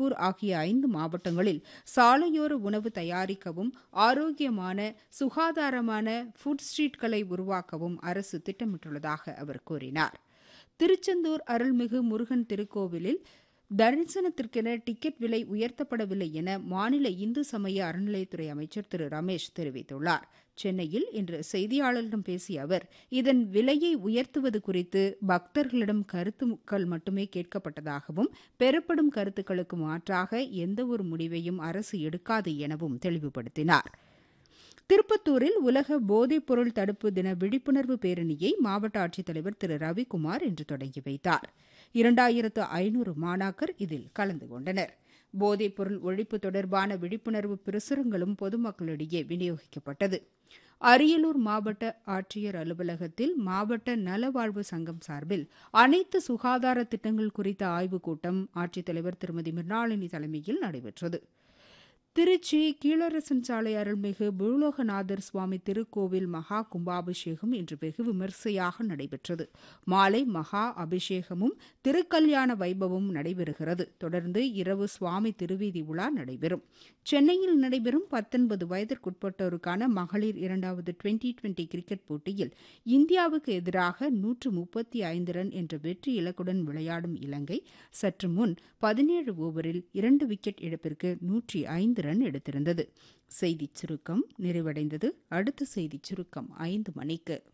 திருப்பூர் ஆகிய ஐந்து மாவட்டங்களில் சாலையோர உணவு தயாரிக்கவும் ஆரோக்கியமான சுகாதாரமான ஃபுட் ஸ்ட்ரீட்களை உருவாக்கவும் அரசு திட்டமிட்டுள்ளதாக அவர் கூறினார் திருச்செந்தூர் அருள்மிகு முருகன் திருக்கோவிலில் தரிசனத்திற்கென டிக்கெட் விலை உயர்த்தப்படவில்லை என மாநில இந்து சமய அறநிலையத்துறை அமைச்சர் திரு ரமேஷ் தெரிவித்துள்ளார் சென்னையில் இன்று செய்தியாளர்களிடம் பேசிய அவர் இதன் விலையை உயர்த்துவது குறித்து பக்தர்களிடம் கருத்துக்கள் மட்டுமே கேட்கப்பட்டதாகவும் பெறப்படும் கருத்துக்களுக்கு மாற்றாக எந்தவொரு முடிவையும் அரசு எடுக்காது எனவும் தெளிவுபடுத்தினார் திருப்பத்தூரில் உலக போதைப்பொருள் தடுப்பு தின விழிப்புணர்வு பேரணியை மாவட்ட ஆட்சித்தலைவர் திரு ரவிக்குமார் இன்று தொடங்கி வைத்தார் இரண்டாயிரத்து ஐநூறு மாணாக்கர் இதில் கலந்து கொண்டனர் போதைப்பொருள் ஒழிப்பு தொடர்பான விழிப்புணர்வு பிரசுரங்களும் பொதுமக்களிடையே விநியோகிக்கப்பட்டது அரியலூர் மாவட்ட ஆட்சியர் அலுவலகத்தில் மாவட்ட நலவாழ்வு சங்கம் சார்பில் அனைத்து சுகாதார திட்டங்கள் குறித்த ஆய்வுக் கூட்டம் ஆட்சித்தலைவர் திருமதி மிர்னாளினி தலைமையில் நடைபெற்றது திருச்சி கீழரசன் சாலை அருள்மிகு பூலோகநாதர் சுவாமி திருக்கோவில் மகா கும்பாபிஷேகம் இன்று வெகு விமர்சையாக நடைபெற்றது மாலை மகா அபிஷேகமும் திருக்கல்யாண வைபவமும் நடைபெறுகிறது தொடர்ந்து இரவு சுவாமி திருவீதி உலா நடைபெறும் சென்னையில் நடைபெறும் பத்தொன்பது வயதிற்குட்பட்டோருக்கான மகளிர் இரண்டாவது டுவெண்டி டுவெண்டி கிரிக்கெட் போட்டியில் இந்தியாவுக்கு எதிராக நூற்று முப்பத்தி ஐந்து ரன் என்ற வெற்றி இலக்குடன் விளையாடும் இலங்கை சற்று முன் பதினேழு ஓவரில் இரண்டு விக்கெட் இழப்பிற்கு நூற்றி ஐந்து ரன் எடுத்திருந்தது செய்திச் சுருக்கம் நிறைவடைந்தது அடுத்த செய்திச் சுருக்கம் ஐந்து மணிக்கு